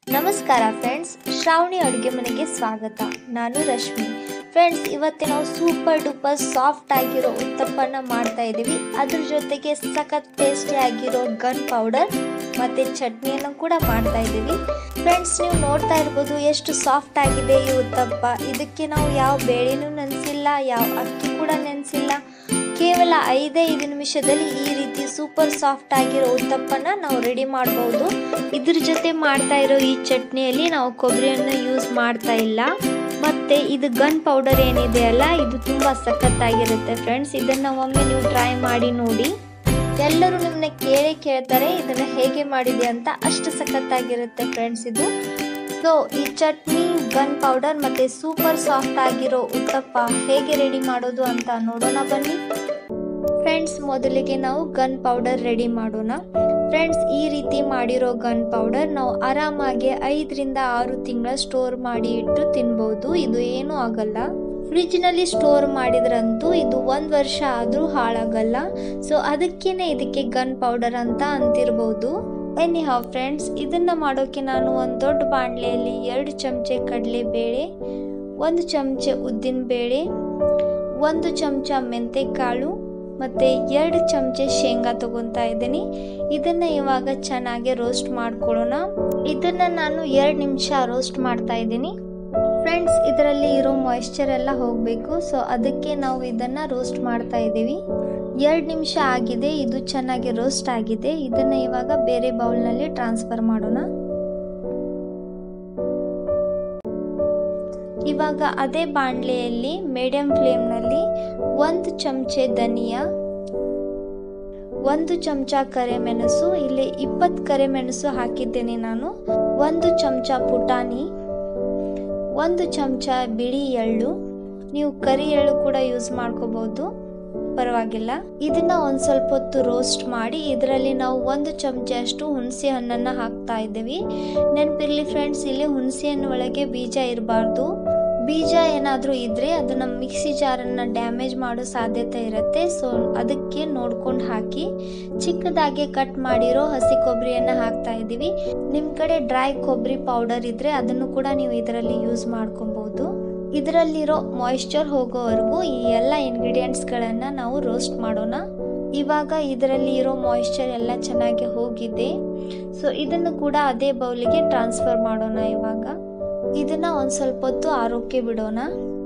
ನಮಸ್ಕಾರ ಫ್ರೆಂಡ್ಸ್ ಶ್ರಾವಣಿ ಅಡುಗೆ ಮನೆಗೆ ಸ್ವಾಗತ ನಾನು ರಶ್ಮಿ ಫ್ರೆಂಡ್ಸ್ ಇವತ್ತು ನಾವು ಸೂಪರ್ ಡೂಪರ್ ಸಾಫ್ಟ್ ಆಗಿರೋ ಉತ್ತಪ್ಪನ ಮಾಡ್ತಾ ಇದ್ದೀವಿ ಅದ್ರ ಜೊತೆಗೆ ಸಖತ್ ಟೇಸ್ಟಿ ಆಗಿರೋ ಗನ್ ಪೌಡರ್ ಮತ್ತು ಚಟ್ನಿಯನ್ನು ಕೂಡ ಮಾಡ್ತಾ ಇದ್ದೀವಿ ಫ್ರೆಂಡ್ಸ್ ನೀವು ನೋಡ್ತಾ ಇರ್ಬೋದು ಎಷ್ಟು ಸಾಫ್ಟ್ ಆಗಿದೆ ಈ ಉತ್ತಪ್ಪ ಇದಕ್ಕೆ ನಾವು ಯಾವ ಬೇಳೆನೂ ನೆನೆಸಿಲ್ಲ ಯಾವ ಅಕ್ಕಿ ಕೂಡ ನೆನೆಸಿಲ್ಲ ಕೇವಲ ಐದೇ ಐದು ನಿಮಿಷದಲ್ಲಿ ಈ ರೀತಿ ಸೂಪರ್ ಸಾಫ್ಟ್ ಆಗಿರೋ ಉತ್ತಪ್ಪನ ನಾವು ರೆಡಿ ಮಾಡಬಹುದು ಇದ್ರ ಜೊತೆ ಮಾಡ್ತಾ ಇರೋ ಈ ಚಟ್ನಿಯಲ್ಲಿ ನಾವು ಕೊಬ್ಬರಿಯನ್ನು ಯೂಸ್ ಮಾಡ್ತಾ ಇಲ್ಲ ಮತ್ತೆ ಇದು ಗನ್ ಪೌಡರ್ ಏನಿದೆ ಅಲ್ಲ ಇದು ತುಂಬಾ ಸಖತ್ತಾಗಿರುತ್ತೆ ಫ್ರೆಂಡ್ಸ್ ಇದನ್ನ ಒಮ್ಮೆ ನೀವು ಟ್ರೈ ಮಾಡಿ ನೋಡಿ ಎಲ್ಲರೂ ನಿಮ್ಮನ್ನ ಕೇಳೇ ಕೇಳ್ತಾರೆ ಇದನ್ನ ಹೇಗೆ ಮಾಡಿದೆ ಅಂತ ಅಷ್ಟು ಸಖತ್ತಾಗಿರುತ್ತೆ ಫ್ರೆಂಡ್ಸ್ ಇದು ಸೊ ಈ ಚಟ್ನಿ ಗನ್ ಪೌಡರ್ ಮತ್ತೆ ಸೂಪರ್ ಸಾಫ್ಟ್ ಆಗಿರೋ ಉತ್ತಪ್ಪ ಹೇಗೆ ರೆಡಿ ಮಾಡೋದು ಅಂತ ನೋಡೋಣ ಬನ್ನಿ ಫ್ರೆಂಡ್ಸ್ ಮೊದಲಿಗೆ ನಾವು ಗನ್ ಪೌಡರ್ ರೆಡಿ ಮಾಡೋಣ ಫ್ರೆಂಡ್ಸ್ ಈ ರೀತಿ ಮಾಡಿರೋ ಗನ್ ಪೌಡರ್ ನಾವು ಆರಾಮಾಗಿ ಐದರಿಂದ ಆರು ತಿಂಗಳ ಸ್ಟೋರ್ ಮಾಡಿ ಇಟ್ಟು ತಿನ್ಬಹುದು ಇದು ಏನೂ ಆಗಲ್ಲ ಫ್ರಿಜ್ ನಲ್ಲಿ ಸ್ಟೋರ್ ಮಾಡಿದ್ರಂತೂ ಇದು ಒಂದ್ ವರ್ಷ ಆದ್ರೂ ಹಾಳಾಗಲ್ಲ ಸೊ ಅದಕ್ಕೇನೆ ಇದಕ್ಕೆ ಗನ್ ಪೌಡರ್ ಅಂತ ಅಂತಿರ್ಬೋದು ಎನಿ ಹಾವ್ ಫ್ರೆಂಡ್ಸ್ ಇದನ್ನ ಮಾಡೋಕೆ ನಾನು ಒಂದು ದೊಡ್ಡ ಬಾಣಲೆಯಲ್ಲಿ ಎರಡು ಚಮಚೆ ಕಡಲೆಬೇಳೆ ಒಂದು ಚಮಚೆ ಉದ್ದಿನ ಬೇಳೆ ಒಂದು ಚಮಚ ಮೆಂತೆ ಕಾಳು ಮತ್ತು ಎರಡು ಚಮಚೆ ಶೇಂಗಾ ತಗೊತಾ ಇದ್ದೀನಿ ಇದನ್ನು ಇವಾಗ ಚೆನ್ನಾಗಿ ರೋಸ್ಟ್ ಮಾಡ್ಕೊಳ್ಳೋಣ ಇದನ್ನು ನಾನು ಎರಡು ನಿಮಿಷ ರೋಸ್ಟ್ ಮಾಡ್ತಾ ಇದ್ದೀನಿ ಫ್ರೆಂಡ್ಸ್ ಇದರಲ್ಲಿ ಇರೋ ಮಾಯಿಶ್ಚರ್ ಎಲ್ಲ ಹೋಗಬೇಕು ಸೊ ಅದಕ್ಕೆ ನಾವು ಇದನ್ನು ರೋಸ್ಟ್ ಮಾಡ್ತಾ ಇದ್ದೀವಿ ಎರಡು ನಿಮಿಷ ಆಗಿದೆ ಇದು ಚೆನ್ನಾಗಿ ರೋಸ್ಟ್ ಆಗಿದೆ ಇದನ್ನು ಇವಾಗ ಬೇರೆ ಬೌಲ್ನಲ್ಲಿ ಟ್ರಾನ್ಸ್ಫರ್ ಮಾಡೋಣ ಇವಾಗ ಅದೇ ಬಾಣಲೆಯಲ್ಲಿ ಮೀಡಿಯಂ ಫ್ಲೇಮ್ನಲ್ಲಿ ಒಂದು ಚಮಚೆ ಧನಿಯಾ ಒಂದು ಚಮಚ ಕರೆಮೆಣಸು ಇಲ್ಲಿ ಇಪ್ಪತ್ತು ಕರೆಮೆಣಸು ಹಾಕಿದ್ದೇನೆ ನಾನು ಒಂದು ಚಮಚ ಪುಟಾಣಿ ಒಂದು ಚಮಚ ಬಿಳಿ ಎಳ್ಳು ನೀವು ಕರಿ ಎಳ್ಳು ಕೂಡ ಯೂಸ್ ಮಾಡ್ಕೋಬಹುದು ಪರವಾಗಿಲ್ಲ ಇದನ್ನ ಒಂದ್ ಸ್ವಲ್ಪ ಹೊತ್ತು ರೋಸ್ಟ್ ಮಾಡಿ ಇದರಲ್ಲಿ ನಾವು ಒಂದು ಚಮಚೆ ಅಷ್ಟು ಹುಣಸೆ ಹಣ್ಣನ್ನ ಹಾಕ್ತಾ ಇದ್ದೀವಿ ನೆನಪಿರ್ಲಿ ಫ್ರೆಂಡ್ಸ್ ಇಲ್ಲಿ ಹುಣಸೆ ಹಣ್ಣು ಒಳಗೆ ಬೀಜ ಇರಬಾರ್ದು ಬೀಜ ಏನಾದರೂ ಇದ್ರೆ ಅದು ನಮ್ಮ ಮಿಕ್ಸಿ ಜಾರನ್ನು ಡ್ಯಾಮೇಜ್ ಮಾಡೋ ಸಾಧ್ಯತೆ ಇರುತ್ತೆ ಸೊ ಅದಕ್ಕೆ ನೋಡ್ಕೊಂಡು ಹಾಕಿ ಚಿಕ್ಕದಾಗಿ ಕಟ್ ಮಾಡಿರೋ ಹಸಿ ಕೊಬ್ಬರಿಯನ್ನು ಹಾಕ್ತಾ ಇದ್ದೀವಿ ನಿಮ್ಮ ಕಡೆ ಡ್ರೈ ಕೊಬ್ಬರಿ ಪೌಡರ್ ಇದ್ರೆ ಅದನ್ನು ಕೂಡ ನೀವು ಇದರಲ್ಲಿ ಯೂಸ್ ಮಾಡ್ಕೊಬಹುದು ಇದರಲ್ಲಿರೋ ಮಾಯಿಶ್ಚರ್ ಹೋಗೋವರೆಗೂ ಈ ಎಲ್ಲ ಇಂಗ್ರೀಡಿಯೆಂಟ್ಸ್ಗಳನ್ನು ನಾವು ರೋಸ್ಟ್ ಮಾಡೋಣ ಇವಾಗ ಇದರಲ್ಲಿ ಇರೋ ಮಾಯಿಶ್ಚರ್ ಎಲ್ಲ ಚೆನ್ನಾಗಿ ಹೋಗಿದೆ ಸೊ ಇದನ್ನು ಕೂಡ ಅದೇ ಬೌಲಿಗೆ ಟ್ರಾನ್ಸ್ಫರ್ ಮಾಡೋಣ ಇವಾಗ ಇದನ್ನ ಒಂದು ಸ್ವಲ್ಪ ಹೊತ್ತು ಆರೋಗ್ಯ ಬಿಡೋಣ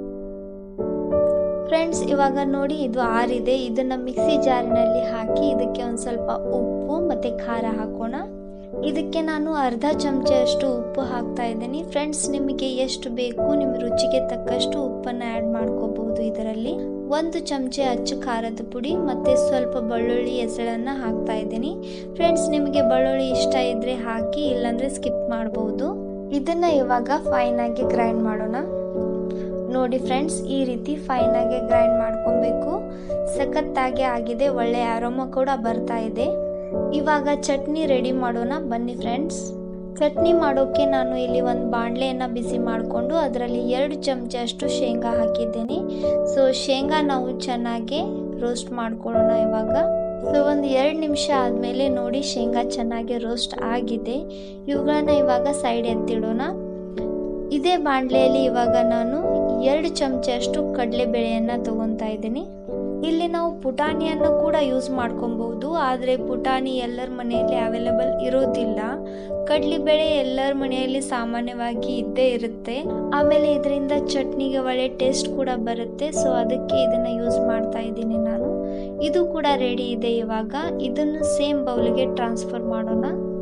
ಫ್ರೆಂಡ್ಸ್ ಇವಾಗ ನೋಡಿ ಇದು ಆರಿದೆ ಇದನ್ನ ಮಿಕ್ಸಿ ಜಾರಿನಲ್ಲಿ ಹಾಕಿ ಇದಕ್ಕೆ ಒಂದು ಸ್ವಲ್ಪ ಉಪ್ಪು ಮತ್ತೆ ಖಾರ ಹಾಕೋಣ ಇದಕ್ಕೆ ನಾನು ಅರ್ಧ ಚಮಚೆಯಷ್ಟು ಉಪ್ಪು ಹಾಕ್ತಾ ಇದ್ದೀನಿ ಫ್ರೆಂಡ್ಸ್ ನಿಮಗೆ ಎಷ್ಟು ಬೇಕು ನಿಮ್ಮ ರುಚಿಗೆ ತಕ್ಕಷ್ಟು ಉಪ್ಪನ್ನು ಆ್ಯಡ್ ಮಾಡ್ಕೋಬಹುದು ಇದರಲ್ಲಿ ಒಂದು ಚಮಚೆ ಅಚ್ಚು ಖಾರದ ಪುಡಿ ಮತ್ತೆ ಸ್ವಲ್ಪ ಬೆಳ್ಳುಳ್ಳಿ ಹೆಸಳನ್ನು ಹಾಕ್ತಾ ಇದ್ದೀನಿ ಫ್ರೆಂಡ್ಸ್ ನಿಮಗೆ ಬೆಳ್ಳುಳ್ಳಿ ಇಷ್ಟ ಇದ್ರೆ ಹಾಕಿ ಇಲ್ಲಾಂದ್ರೆ ಸ್ಕಿಪ್ ಮಾಡಬಹುದು ಇದನ್ನ ಇವಾಗ ಫೈನ್ ಆಗಿ ಗ್ರೈಂಡ್ ಮಾಡೋಣ ನೋಡಿ ಫ್ರೆಂಡ್ಸ್ ಈ ರೀತಿ ಫೈನ್ ಆಗಿ ಗ್ರೈಂಡ್ ಮಾಡ್ಕೊಬೇಕು ಸಖತ್ತಾಗಿ ಆಗಿದೆ ಒಳ್ಳೆ ಆರೋಮ ಕೂಡ ಬರ್ತಾ ಇದೆ ಇವಾಗ ಚಟ್ನಿ ರೆಡಿ ಮಾಡೋಣ ಬನ್ನಿ ಫ್ರೆಂಡ್ಸ್ ಚಟ್ನಿ ಮಾಡೋಕೆ ನಾನು ಇಲ್ಲಿ ಒಂದು ಬಾಣಲೆಯನ್ನು ಬಿಸಿ ಮಾಡಿಕೊಂಡು ಅದರಲ್ಲಿ ಎರಡು ಚಮಚ ಅಷ್ಟು ಶೇಂಗಾ ಹಾಕಿದ್ದೀನಿ ಸೊ ಶೇಂಗಾ ನಾವು ಚೆನ್ನಾಗಿ ರೋಸ್ಟ್ ಮಾಡ್ಕೊಳ್ಳೋಣ ಇವಾಗ ಸೊ ಒಂದು ಎರಡು ನಿಮಿಷ ಆದಮೇಲೆ ನೋಡಿ ಶೇಂಗಾ ಚೆನ್ನಾಗಿ ರೋಸ್ಟ್ ಆಗಿದೆ ಇವುಗಳನ್ನ ಇವಾಗ ಸೈಡ್ ಎತ್ತಿಡೋಣ ಇದೇ ಬಾಣಲೆಯಲ್ಲಿ ಇವಾಗ ನಾನು ಎರಡು ಚಮಚ ಅಷ್ಟು ಕಡಲೆಬೇಳೆಯನ್ನು ತಗೊತಾ ಇದ್ದೀನಿ ಇಲ್ಲಿ ನಾವು ಪುಟಾಣಿಯನ್ನು ಕೂಡ ಯೂಸ್ ಮಾಡ್ಕೊಬಹುದು ಆದರೆ ಪುಟಾಣಿ ಎಲ್ಲರ ಮನೆಯಲ್ಲಿ ಅವೈಲೇಬಲ್ ಇರೋದಿಲ್ಲ ಕಡಲೆಬೇಳೆ ಎಲ್ಲರ ಮನೆಯಲ್ಲಿ ಸಾಮಾನ್ಯವಾಗಿ ಇದ್ದೇ ಇರುತ್ತೆ ಆಮೇಲೆ ಇದರಿಂದ ಚಟ್ನಿಗೆ ಒಳ್ಳೆ ಟೇಸ್ಟ್ ಕೂಡ ಬರುತ್ತೆ ಸೊ ಅದಕ್ಕೆ ಇದನ್ನು ಯೂಸ್ ಮಾಡ್ತಾ ಇದ್ದೀನಿ ನಾನು ಇದು ಕೂಡ ರೆಡಿ ಇದೆ ಇವಾಗ ಇದನ್ನು ಸೇಮ್ ಬೌಲ್ಗೆ ಟ್ರಾನ್ಸ್ಫರ್ ಮಾಡೋಣ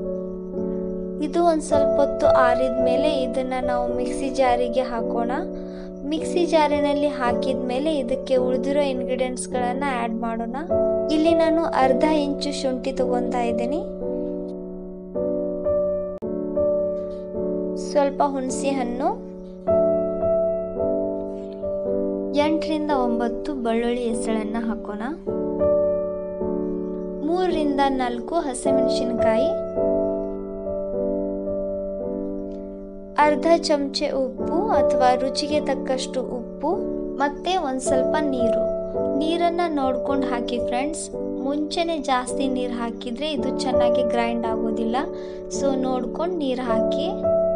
ಇದು ಒಂದು ಸ್ವಲ್ಪ ಹೊತ್ತು ಆರಿದ ಮೇಲೆ ಇದನ್ನು ನಾವು ಮಿಕ್ಸಿ ಜಾರಿಗೆ ಹಾಕೋಣ ಮಿಕ್ಸಿ ಜಾರಿನಲ್ಲಿ ಹಾಕಿದ ಮೇಲೆ ಇದಕ್ಕೆ ಉಳಿದಿರೋ ಇಂಗ್ರೀಡಿಯೆಂಟ್ಸ್ಗಳನ್ನು ಆ್ಯಡ್ ಮಾಡೋಣ ಇಲ್ಲಿ ನಾನು ಅರ್ಧ ಇಂಚು ಶುಂಠಿ ತಗೊತಾ ಇದ್ದೀನಿ ಸ್ವಲ್ಪ ಹುಣಸೆ ಹಣ್ಣು ಎಂಟರಿಂದ ಒಂಬತ್ತು ಬೆಳ್ಳುಳ್ಳಿ ಹೆಸಳನ್ನು ಹಾಕೋಣ ಮೂರರಿಂದ ನಾಲ್ಕು ಹಸಿಮೆಣಸಿನಕಾಯಿ ಅರ್ಧ ಚಮಚೆ ಉಪ್ಪು ಅಥವಾ ರುಚಿಗೆ ತಕ್ಕಷ್ಟು ಉಪ್ಪು ಮತ್ತೆ ಒಂದು ಸ್ವಲ್ಪ ನೀರು ನೀರನ್ನು ನೋಡ್ಕೊಂಡು ಹಾಕಿ ಫ್ರೆಂಡ್ಸ್ ಮುಂಚೆನೆ ಜಾಸ್ತಿ ನೀರು ಹಾಕಿದರೆ ಇದು ಚೆನ್ನಾಗಿ ಗ್ರೈಂಡ್ ಆಗೋದಿಲ್ಲ ಸೊ ನೋಡ್ಕೊಂಡು ನೀರು ಹಾಕಿ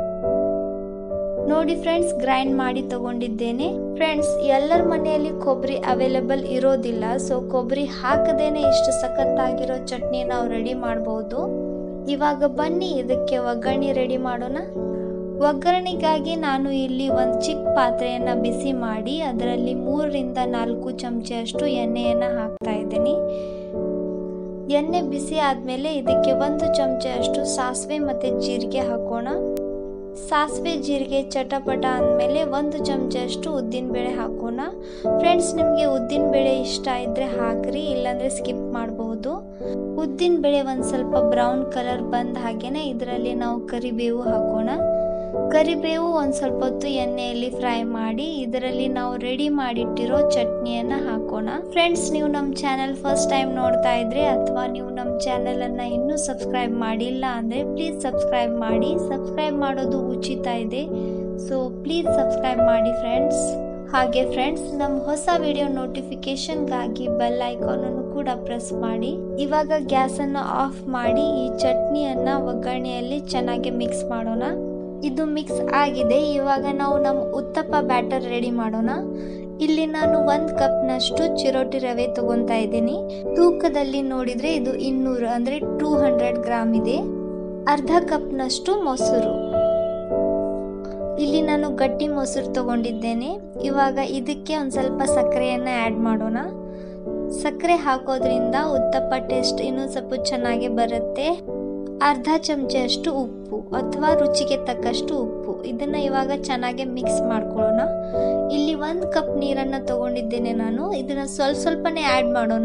ನೋಡಿ ಫ್ರೆಂಡ್ಸ್ ಗ್ರೈಂಡ್ ಮಾಡಿ ತಗೊಂಡಿದ್ದೇನೆ ಫ್ರೆಂಡ್ಸ್ ಎಲ್ಲರ ಮನೆಯಲ್ಲಿ ಕೊಬ್ಬರಿ ಅವೈಲೇಬಲ್ ಇರೋದಿಲ್ಲ ಸೊ ಕೊಬ್ಬರಿ ಹಾಕದೇನೆ ಇಷ್ಟು ಸಖತ್ತಾಗಿರೋ ಚಟ್ನಿ ನಾವು ರೆಡಿ ಮಾಡಬಹುದು ಇವಾಗ ಬನ್ನಿ ಇದಕ್ಕೆ ಒಗ್ಗರಣೆ ರೆಡಿ ಮಾಡೋಣ ಒಗ್ಗರಣೆಗಾಗಿ ನಾನು ಇಲ್ಲಿ ಒಂದು ಚಿಕ್ಕ ಪಾತ್ರೆಯನ್ನು ಬಿಸಿ ಮಾಡಿ ಅದರಲ್ಲಿ ಮೂರರಿಂದ ನಾಲ್ಕು ಚಮಚೆಯಷ್ಟು ಎಣ್ಣೆಯನ್ನು ಹಾಕ್ತಾ ಇದ್ದೀನಿ ಎಣ್ಣೆ ಬಿಸಿ ಆದಮೇಲೆ ಇದಕ್ಕೆ ಒಂದು ಚಮಚೆಯಷ್ಟು ಸಾಸಿವೆ ಮತ್ತು ಜೀರಿಗೆ ಹಾಕೋಣ ಸಾಸಿವೆ ಜೀರಿಗೆ ಚಟಪಟ ಅಂದಮೇಲೆ ಒಂದು ಚಮಚಷ್ಟು ಉದ್ದಿನಬೇಳೆ ಹಾಕೋಣ ಫ್ರೆಂಡ್ಸ್ ನಿಮಗೆ ಉದ್ದಿನಬೇಳೆ ಇಷ್ಟ ಇದ್ದರೆ ಹಾಕ್ರಿ ಇಲ್ಲಾಂದರೆ ಸ್ಕಿಪ್ ಮಾಡಬಹುದು ಉದ್ದಿನಬೇಳೆ ಒಂದು ಸ್ವಲ್ಪ ಬ್ರೌನ್ ಕಲರ್ ಬಂದ ಹಾಗೇನೆ ಇದರಲ್ಲಿ ನಾವು ಕರಿಬೇವು ಹಾಕೋಣ ಕರಿಬೇವು ಒಂದು ಸ್ವಲ್ಪ ಹೊತ್ತು ಎಣ್ಣೆಯಲ್ಲಿ ಫ್ರೈ ಮಾಡಿ ಇದರಲ್ಲಿ ನಾವು ರೆಡಿ ಮಾಡಿಟ್ಟಿರೋ ಚಟ್ನಿಯನ್ನು ಹಾಕೋಣ ಫ್ರೆಂಡ್ಸ್ ನೀವು ನಮ್ಮ ಚಾನಲ್ ಫಸ್ಟ್ ಟೈಮ್ ನೋಡ್ತಾ ಇದ್ರೆ ಅಥವಾ ನೀವು ನಮ್ಮ ಚಾನಲನ್ನು ಇನ್ನೂ ಸಬ್ಸ್ಕ್ರೈಬ್ ಮಾಡಿಲ್ಲ ಅಂದರೆ ಪ್ಲೀಸ್ ಸಬ್ಸ್ಕ್ರೈಬ್ ಮಾಡಿ ಸಬ್ಸ್ಕ್ರೈಬ್ ಮಾಡೋದು ಉಚಿತ ಇದೆ ಸೊ ಪ್ಲೀಸ್ ಸಬ್ಸ್ಕ್ರೈಬ್ ಮಾಡಿ ಫ್ರೆಂಡ್ಸ್ ಹಾಗೆ ಫ್ರೆಂಡ್ಸ್ ನಮ್ಮ ಹೊಸ ವಿಡಿಯೋ ನೋಟಿಫಿಕೇಶನ್ಗಾಗಿ ಬೆಲ್ ಐಕಾನನ್ನು ಕೂಡ ಪ್ರೆಸ್ ಮಾಡಿ ಇವಾಗ ಗ್ಯಾಸನ್ನು ಆಫ್ ಮಾಡಿ ಈ ಚಟ್ನಿಯನ್ನು ಒಗ್ಗರಣೆಯಲ್ಲಿ ಚೆನ್ನಾಗಿ ಮಿಕ್ಸ್ ಮಾಡೋಣ ಇದು ಮಿಕ್ಸ್ ಆಗಿದೆ ಇವಾಗ ನಾವು ನಮ್ಮ ಉತ್ತಪ್ಪ ಬ್ಯಾಟರ್ ರೆಡಿ ಮಾಡೋಣ ಇಲ್ಲಿ ನಾನು ಒಂದು ಕಪ್ನಷ್ಟು ಚಿರೋಟಿ ರವೆ ತಗೊತಾ ಇದ್ದೀನಿ ತೂಕದಲ್ಲಿ ನೋಡಿದರೆ ಇದು ಇನ್ನೂರು ಅಂದರೆ ಟೂ ಹಂಡ್ರೆಡ್ ಗ್ರಾಮ್ ಇದೆ ಅರ್ಧ ಕಪ್ನಷ್ಟು ಮೊಸರು ಇಲ್ಲಿ ನಾನು ಗಟ್ಟಿ ಮೊಸರು ತಗೊಂಡಿದ್ದೇನೆ ಇವಾಗ ಇದಕ್ಕೆ ಒಂದು ಸ್ವಲ್ಪ ಸಕ್ಕರೆಯನ್ನು ಆ್ಯಡ್ ಮಾಡೋಣ ಸಕ್ಕರೆ ಹಾಕೋದ್ರಿಂದ ಉತ್ತಪ್ಪ ಟೇಸ್ಟ್ ಇನ್ನೂ ಸ್ವಲ್ಪ ಚೆನ್ನಾಗಿ ಬರುತ್ತೆ ಅರ್ಧ ಚಮಚಷ್ಟು ಉಪ್ಪು ಅಥವಾ ರುಚಿಗೆ ತಕ್ಕಷ್ಟು ಉಪ್ಪು ಇದನ್ನ ಇವಾಗ ಚೆನ್ನಾಗಿ ಮಿಕ್ಸ್ ಮಾಡ್ಕೊಳ್ಳೋಣ ಇಲ್ಲಿ ಒಂದು ಕಪ್ ನೀರನ್ನು ತಗೊಂಡಿದ್ದೇನೆ ನಾನು ಇದನ್ನ ಸ್ವಲ್ಪ ಸ್ವಲ್ಪನೇ ಆ್ಯಡ್ ಮಾಡೋಣ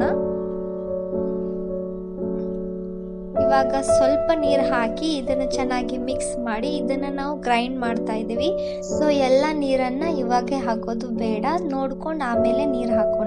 ಇವಾಗ ಸ್ವಲ್ಪ ನೀರು ಹಾಕಿ ಇದನ್ನು ಚೆನ್ನಾಗಿ ಮಿಕ್ಸ್ ಮಾಡಿ ಇದನ್ನು ನಾವು ಗ್ರೈಂಡ್ ಮಾಡ್ತಾ ಇದ್ದೀವಿ ಸೊ ಎಲ್ಲ ನೀರನ್ನು ಇವಾಗೆ ಹಾಕೋದು ಬೇಡ ನೋಡ್ಕೊಂಡು ಆಮೇಲೆ ನೀರು ಹಾಕೋಣ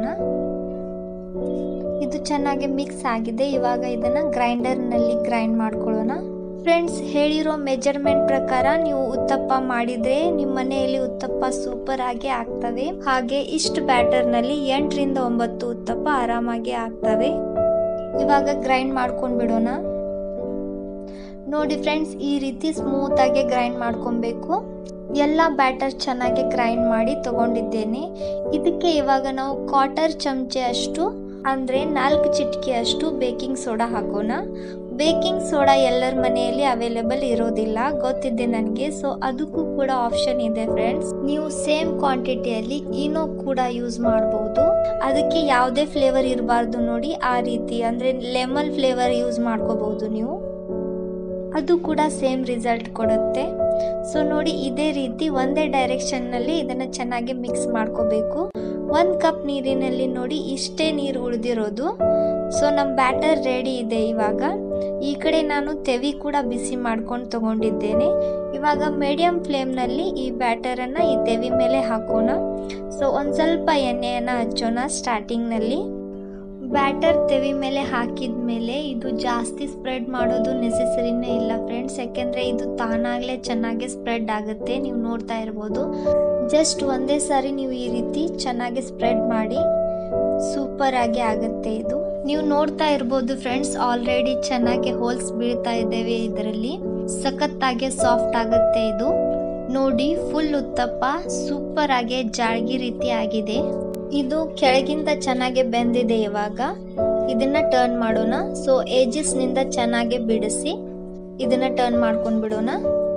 ಇದು ಚೆನ್ನಾಗಿ ಮಿಕ್ಸ್ ಆಗಿದೆ ಇವಾಗ ಇದನ್ನು ಗ್ರೈಂಡರ್ನಲ್ಲಿ ಗ್ರೈಂಡ್ ಮಾಡ್ಕೊಳ್ಳೋಣ ಫ್ರೆಂಡ್ಸ್ ಹೇಳಿರೋ ಮೆಜರ್ಮೆಂಟ್ ಪ್ರಕಾರ ನೀವು ಉತ್ತಪ್ಪ ಮಾಡಿದರೆ ನಿಮ್ಮ ಮನೆಯಲ್ಲಿ ಉತ್ತಪ್ಪ ಸೂಪರ್ ಆಗಿ ಆಗ್ತವೆ ಹಾಗೆ ಇಷ್ಟು ಬ್ಯಾಟರ್ನಲ್ಲಿ ಎಂಟರಿಂದ ಒಂಬತ್ತು ಉತ್ತಪ್ಪ ಆರಾಮಾಗಿ ಆಗ್ತವೆ ಇವಾಗ ಗ್ರೈಂಡ್ ಮಾಡ್ಕೊಂಡು ಬಿಡೋಣ ನೋಡಿ ಫ್ರೆಂಡ್ಸ್ ಈ ರೀತಿ ಸ್ಮೂತ್ ಆಗಿ ಗ್ರೈಂಡ್ ಮಾಡ್ಕೊಬೇಕು ಎಲ್ಲ ಬ್ಯಾಟರ್ ಚೆನ್ನಾಗಿ ಗ್ರೈಂಡ್ ಮಾಡಿ ತಗೊಂಡಿದ್ದೇನೆ ಇದಕ್ಕೆ ಇವಾಗ ನಾವು ಕ್ವಾರ್ಟರ್ ಚಮಚೆ ಅಷ್ಟು ಅಂದರೆ ನಾಲ್ಕು ಚಿಟಿಕೆ ಅಷ್ಟು ಬೇಕಿಂಗ್ ಸೋಡಾ ಹಾಕೋಣ ಬೇಕಿಂಗ್ ಸೋಡಾ ಎಲ್ಲರ ಮನೆಯಲ್ಲಿ ಅವೈಲೇಬಲ್ ಇರೋದಿಲ್ಲ ಗೊತ್ತಿದೆ ನನಗೆ ಸೊ ಅದಕ್ಕೂ ಕೂಡ ಆಪ್ಷನ್ ಇದೆ ಫ್ರೆಂಡ್ಸ್ ನೀವು ಸೇಮ್ ಕ್ವಾಂಟಿಟಿಯಲ್ಲಿ ಈನೋ ಕೂಡ ಯೂಸ್ ಮಾಡಬಹುದು ಅದಕ್ಕೆ ಯಾವುದೇ ಫ್ಲೇವರ್ ಇರಬಾರ್ದು ನೋಡಿ ಆ ರೀತಿ ಅಂದರೆ ಲೆಮನ್ ಫ್ಲೇವರ್ ಯೂಸ್ ಮಾಡ್ಕೋಬಹುದು ನೀವು ಅದು ಕೂಡ ಸೇಮ್ ರಿಸಲ್ಟ್ ಕೊಡುತ್ತೆ ಸೊ ನೋಡಿ ಇದೇ ರೀತಿ ಒಂದೇ ಡೈರೆಕ್ಷನ್ನಲ್ಲಿ ಇದನ್ನು ಚೆನ್ನಾಗಿ ಮಿಕ್ಸ್ ಮಾಡ್ಕೋಬೇಕು ಒಂದು ಕಪ್ ನೀರಿನಲ್ಲಿ ನೋಡಿ ಇಷ್ಟೇ ನೀರು ಉಳಿದಿರೋದು ಸೊ ನಮ್ಮ ಬ್ಯಾಟರ್ ರೆಡಿ ಇದೆ ಇವಾಗ ಈ ಕಡೆ ನಾನು ತೆವಿ ಕೂಡ ಬಿಸಿ ಮಾಡ್ಕೊಂಡು ತಗೊಂಡಿದ್ದೇನೆ ಇವಾಗ ಮೀಡಿಯಂ ಫ್ಲೇಮ್ನಲ್ಲಿ ಈ ಬ್ಯಾಟರನ್ನು ಈ ತೆವಿ ಮೇಲೆ ಹಾಕೋಣ ಸೊ ಒಂದು ಸ್ವಲ್ಪ ಎಣ್ಣೆಯನ್ನು ಹಚ್ಚೋಣ ಸ್ಟಾರ್ಟಿಂಗ್ನಲ್ಲಿ ಬ್ಯಾಟರ್ ತೆವಿ ಮೇಲೆ ಹಾಕಿದ ಮೇಲೆ ಇದು ಜಾಸ್ತಿ ಸ್ಪ್ರೆಡ್ ಮಾಡೋದು ನೆಸೆಸರಿನೇ ಇಲ್ಲ ಫ್ರೆಂಡ್ಸ್ ಯಾಕೆಂದರೆ ಇದು ತಾನಾಗಲೇ ಚೆನ್ನಾಗಿ ಸ್ಪ್ರೆಡ್ ಆಗುತ್ತೆ ನೀವು ನೋಡ್ತಾ ಇರ್ಬೋದು ಜಸ್ಟ್ ಒಂದೇ ಸಾರಿ ನೀವು ಈ ರೀತಿ ಚೆನ್ನಾಗಿ ಸ್ಪ್ರೆಡ್ ಮಾಡಿ ಸೂಪರ್ ಆಗಿ ಆಗುತ್ತೆ ಇದು ನೀವು ನೋಡ್ತಾ ಇರ್ಬೋದು ಫ್ರೆಂಡ್ಸ್ ಆಲ್ರೆಡಿ ಚೆನ್ನಾಗಿ ಹೋಲ್ಸ್ ಬೀಳ್ತಾ ಇದ್ದೇವೆ ಇದರಲ್ಲಿ ಸಖತ್ತಾಗಿ ಸಾಫ್ಟ್ ಆಗುತ್ತೆ ಇದು ನೋಡಿ ಫುಲ್ ಉತ್ತಪ್ಪ ಸೂಪರ್ ಆಗಿ ಜಾಳ್ಗಿ ರೀತಿ ಆಗಿದೆ ಇದು ಕೆಳಗಿಂದ ಚೆನ್ನಾಗಿ ಬೆಂದಿದೆ ಇವಾಗ ಇದನ್ನ ಟರ್ನ್ ಮಾಡೋಣ ಸೊ ಏಜಸ್ ನಿಂದ ಚೆನ್ನಾಗಿ ಬಿಡಿಸಿ ಇದನ್ನ ಟರ್ನ್ ಮಾಡ್ಕೊಂಡ್ ಬಿಡೋಣ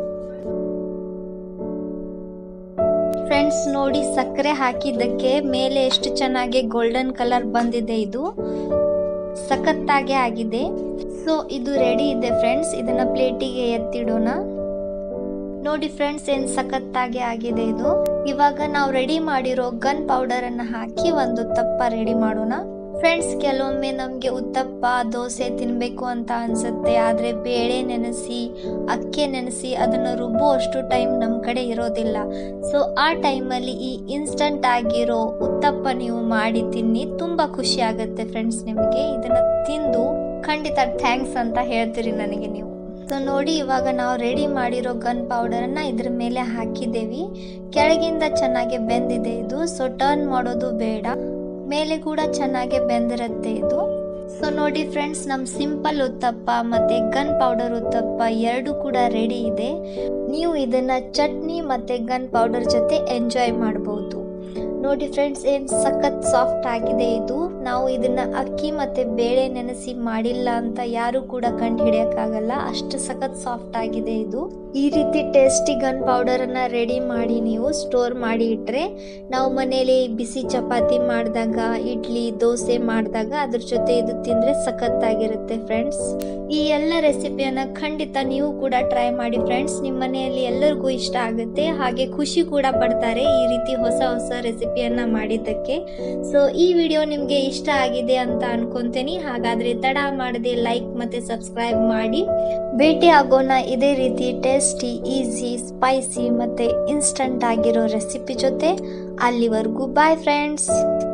ಫ್ರೆಂಡ್ಸ್ ನೋಡಿ ಸಕ್ಕರೆ ಹಾಕಿದ್ದಕ್ಕೆ ಮೇಲೆ ಎಷ್ಟು ಚೆನ್ನಾಗಿ ಗೋಲ್ಡನ್ ಕಲರ್ ಬಂದಿದೆ ಇದು ಸಖತ್ತಾಗೆ ಆಗಿದೆ ಸೊ ಇದು ರೆಡಿ ಇದೆ ಫ್ರೆಂಡ್ಸ್ ಇದನ್ನ ಪ್ಲೇಟಿಗೆ ಎತ್ತಿಡೋಣ ನೋಡಿ ಫ್ರೆಂಡ್ಸ್ ಏನ್ ಸಖತ್ತಾಗಿ ಆಗಿದೆ ಇದು ಇವಾಗ ನಾವು ರೆಡಿ ಮಾಡಿರೋ ಗನ್ ಪೌಡರ್ ಅನ್ನ ಹಾಕಿ ಒಂದು ತಪ್ಪ ರೆಡಿ ಮಾಡೋಣ ಫ್ರೆಂಡ್ಸ್ ಕೆಲವೊಮ್ಮೆ ನಮಗೆ ಉತ್ತಪ್ಪ ದೋಸೆ ತಿನ್ನಬೇಕು ಅಂತ ಅನ್ಸುತ್ತೆ ಆದರೆ ಬೇಳೆ ನೆನೆಸಿ ಅಕ್ಕಿ ನೆನೆಸಿ ಅದನ್ನು ರುಬ್ಬುವಷ್ಟು ಟೈಮ್ ನಮ್ಮ ಕಡೆ ಇರೋದಿಲ್ಲ ಸೊ ಆ ಟೈಮಲ್ಲಿ ಈ ಇನ್ಸ್ಟಂಟ್ ಆಗಿರೋ ಉತ್ತಪ್ಪ ನೀವು ಮಾಡಿ ತಿನ್ನಿ ತುಂಬ ಖುಷಿ ಆಗುತ್ತೆ ಫ್ರೆಂಡ್ಸ್ ನಿಮಗೆ ಇದನ್ನು ತಿಂದು ಖಂಡಿತ ಥ್ಯಾಂಕ್ಸ್ ಅಂತ ಹೇಳ್ತೀರಿ ನನಗೆ ನೀವು ಸೊ ನೋಡಿ ಇವಾಗ ನಾವು ರೆಡಿ ಮಾಡಿರೋ ಗನ್ ಪೌಡರನ್ನು ಇದ್ರ ಮೇಲೆ ಹಾಕಿದ್ದೇವೆ ಕೆಳಗಿಂದ ಚೆನ್ನಾಗಿ ಬೆಂದಿದೆ ಇದು ಸೊ ಟರ್ನ್ ಮಾಡೋದು ಬೇಡ ಮೇಲೆ ಕೂಡ ಚೆನ್ನಾಗಿ ಬೆಂದಿರುತ್ತೆ ಇದು ಸೊ ನೋಡಿ ಫ್ರೆಂಡ್ಸ್ ನಮ್ಮ ಸಿಂಪಲ್ ಉತ್ತಪ್ಪ ಮತ್ತು ಗನ್ ಪೌಡರ್ ಉತ್ತಪ್ಪ ಎರಡು ಕೂಡ ರೆಡಿ ಇದೆ ನೀವು ಇದನ್ನು ಚಟ್ನಿ ಮತ್ತು ಗನ್ ಪೌಡರ್ ಜೊತೆ ಎಂಜಾಯ್ ಮಾಡ್ಬೋದು ನೋಡಿ ಫ್ರೆಂಡ್ಸ್ ಏನು ಸಖತ್ ಸಾಫ್ಟ್ ಆಗಿದೆ ಇದು ನಾವು ಇದನ್ನ ಅಕ್ಕಿ ಮತ್ತು ಬೇಳೆ ನೆನೆಸಿ ಮಾಡಿಲ್ಲ ಅಂತ ಯಾರು ಕೂಡ ಕಂಡು ಹಿಡಿಯೋಕ್ಕಾಗಲ್ಲ ಅಷ್ಟು ಸಖತ್ ಸಾಫ್ಟ್ ಆಗಿದೆ ಇದು ಈ ರೀತಿ ಟೇಸ್ಟಿ ಗನ್ ಪೌಡರನ್ನು ರೆಡಿ ಮಾಡಿ ನೀವು ಸ್ಟೋರ್ ಮಾಡಿ ಇಟ್ಟರೆ ನಾವು ಮನೇಲಿ ಬಿಸಿ ಚಪಾತಿ ಮಾಡಿದಾಗ ಇಡ್ಲಿ ದೋಸೆ ಮಾಡಿದಾಗ ಅದ್ರ ಜೊತೆ ಇದು ತಿಂದರೆ ಸಖತ್ತಾಗಿರುತ್ತೆ ಫ್ರೆಂಡ್ಸ್ ಈ ಎಲ್ಲ ರೆಸಿಪಿಯನ್ನು ಖಂಡಿತ ನೀವು ಕೂಡ ಟ್ರೈ ಮಾಡಿ ಫ್ರೆಂಡ್ಸ್ ನಿಮ್ಮ ಮನೆಯಲ್ಲಿ ಎಲ್ಲರಿಗೂ ಇಷ್ಟ ಆಗುತ್ತೆ ಹಾಗೆ ಖುಷಿ ಕೂಡ ಪಡ್ತಾರೆ ಈ ರೀತಿ ಹೊಸ ಹೊಸ ರೆಸಿಪಿಯನ್ನು ಮಾಡಿದ್ದಕ್ಕೆ ಸೊ ಈ ವಿಡಿಯೋ ನಿಮಗೆ ಇಷ್ಟ ಆಗಿದೆ ಅಂತ ಅನ್ಕೊಂತೀನಿ ಹಾಗಾದರೆ ತಡ ಮಾಡದೆ ಲೈಕ್ ಮತ್ತು ಸಬ್ಸ್ಕ್ರೈಬ್ ಮಾಡಿ ಭೇಟಿ ಆಗೋಣ ಇದೇ ರೀತಿ ಟೇಸ್ಟಿ ಈಸಿ ಸ್ಪೈಸಿ ಮತ್ತು ಇನ್ಸ್ಟಂಟ್ ಆಗಿರೋ ರೆಸಿಪಿ ಜೊತೆ ಅಲ್ಲಿವರೆಗೂ ಬಾಯ್ ಫ್ರೆಂಡ್ಸ್